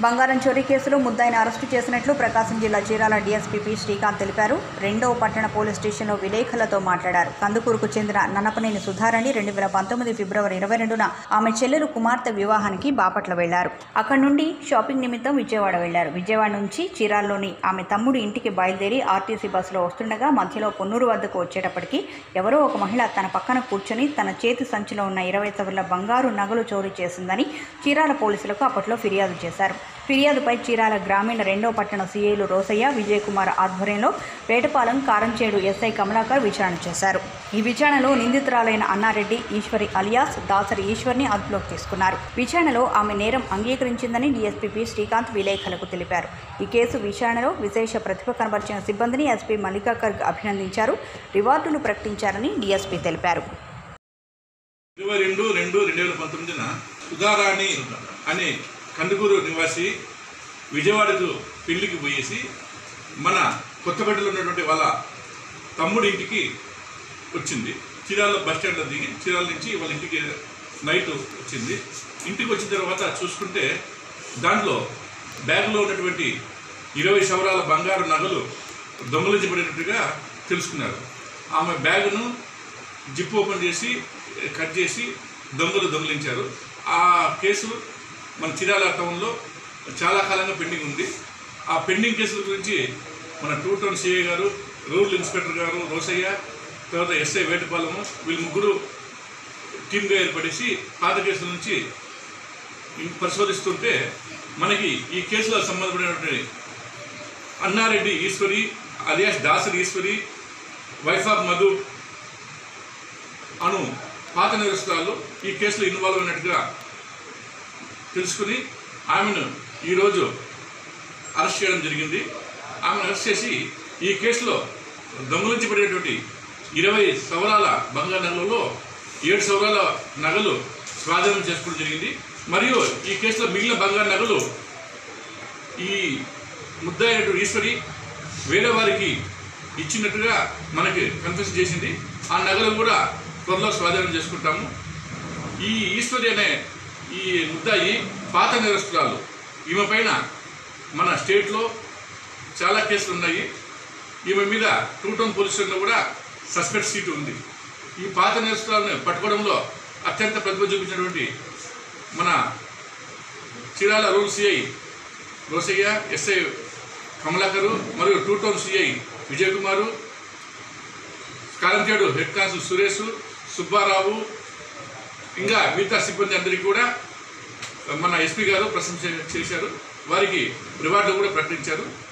బంగారం చోరీ కేసులో ముద్దాయిని అరెస్టు చేసినట్లు ప్రకాశం జిల్లా చీరాల డీఎస్పీ పి శ్రీకాంత్ తెలిపారు రెండవ పట్టణ పోలీస్ స్టేషన్లో విలేకరులతో మాట్లాడారు కందుకూరుకు చెందిన నన్నపనేని సుధారాణి రెండు వేల పంతొమ్మిది ఫిబ్రవరి ఇరవై రెండున ఆమె చెల్లెలు కుమార్తె వివాహానికి బాపట్ల వెళ్లారు అక్కడి నుండి షాపింగ్ నిమిత్తం విజయవాడ వెళ్లారు విజయవాడ నుంచి చీరాల్లోని ఆమె తమ్ముడు ఇంటికి బయలుదేరి ఆర్టీసీ బస్సులో వస్తుండగా మధ్యలో పొన్నూరు వద్దకు వచ్చేటప్పటికి ఎవరో ఒక మహిళ తన పక్కన కూర్చొని తన చేతి సంచిలో ఉన్న ఇరవై సవర్ల బంగారు నగలు చోరీ చేసిందని చీరాల పోలీసులకు అప్పట్లో ఫిర్యాదు చేశారు ఫిర్యాదుపై చీరాల గ్రామీణ రెండో పట్టణ సీఏలు రోసయ్య విజయ్ కుమార్ ఆధ్వర్యంలో వేటపాలెం కారంచేడు ఎస్ఐ కమలాకర్ విచారణ చేశారు ఈ విచారణలో నిందితురాలైన అన్నారెడ్డి ఈశ్వరి అలియాస్ దాసరి ఈశ్వర్ని అదుపులోకి తీసుకున్నారు విచారణలో ఆమె నేరం అంగీకరించిందని డీఎస్పీ పి శ్రీకాంత్ విలేకరులకు తెలిపారు ఈ కేసు విచారణలో విశేష ప్రతిభ కనబరిచిన సిబ్బందిని ఎస్పీ మల్లికాకర్ అభినందించారు రివార్డులు ప్రకటించారని డీఎస్పీ తెలిపారు ఇరవై రెండు రెండు రెండు వేల పంతొమ్మిదిన సుధారాణి అనే కందుకూరు నివాసి విజయవాడకు పెళ్లికి పోయేసి మన కొత్తపేటలో ఉన్నటువంటి వాళ్ళ తమ్ముడి ఇంటికి వచ్చింది చీరాల బస్ స్టాండ్లో దిగి చీరాల నుంచి వాళ్ళ ఇంటికి నైట్ వచ్చింది ఇంటికి వచ్చిన తర్వాత చూసుకుంటే దాంట్లో బ్యాగ్లో ఉన్నటువంటి ఇరవై సవరాల బంగారు నగలు దొంగలించబడినట్టుగా తెలుసుకున్నారు ఆమె బ్యాగును జిప్ ఓపెన్ చేసి కట్ చేసి దొంగలు దొంగిలించారు ఆ కేసు మన చీరాల టౌన్లో చాలా కాలంగా పెండింగ్ ఉంది ఆ పెండింగ్ కేసుల గురించి మన two town CI garu rural inspector garu Rosaiah తర్వాత ఎస్ఐ వేటపాలెము వీళ్ళు ముగ్గురు టీమ్గా ఏర్పడేసి పాత కేసుల నుంచి ఇం- పరిశోధిస్తుంటే మనకి ఈ కేసులో సంబంధపడినటువంటి Annareddy Eswari alias Dasari Eswari wife of Madhu అను పాత నిరసనాలు ఈ కేసులో ఇన్వాల్వ్ అయినట్టుగా తెలుసుకుని ఆమెను ఈరోజు అరెస్ట్ చేయడం జరిగింది ఆమెను అరెస్ట్ చేసి ఈ కేసులో దొంగలించబడినటువంటి ఇరవై సవరాల బంగారు నగలలో ఏడు సవరాల నగలు స్వాధీనం చేసుకోవడం జరిగింది మరియు ఈ కేసులో మిగిలిన బంగారు నగలు ఈ ముద్దాయినటువంటి ఈశ్వరి వేరే వారికి ఇచ్చినట్టుగా మనకి కన్ఫెస్ చేసింది ఆ నగలు కూడా త్వరలో స్వాధీనం చేసుకుంటాము ఈ ఈశ్వరి అనే ఈ ముద్దాయి పాత నిరస్తురాలు ఈమె పైన మన స్టేట్లో చాలా కేసులు ఉన్నాయి ఈమె మీద టూ టౌన్ పోలీస్ స్టేషన్లో కూడా సస్పెక్ట్ సీటు ఉంది ఈ పాత నిరస్తురాలను పట్టుకోవడంలో అత్యంత ప్రతిభ చూపించినటువంటి మన Chirala rural CI Rosaiah SI Kamalakar మరియు two town CI Vijay Kumar Karamchedu head constable Suresh Subbarao ఇంకా మిగతా సిబ్బంది అందరికీ కూడా మన ఎస్పీ గారు ప్రశంస చేశారు వారికి రివార్డు కూడా ప్రకటించారు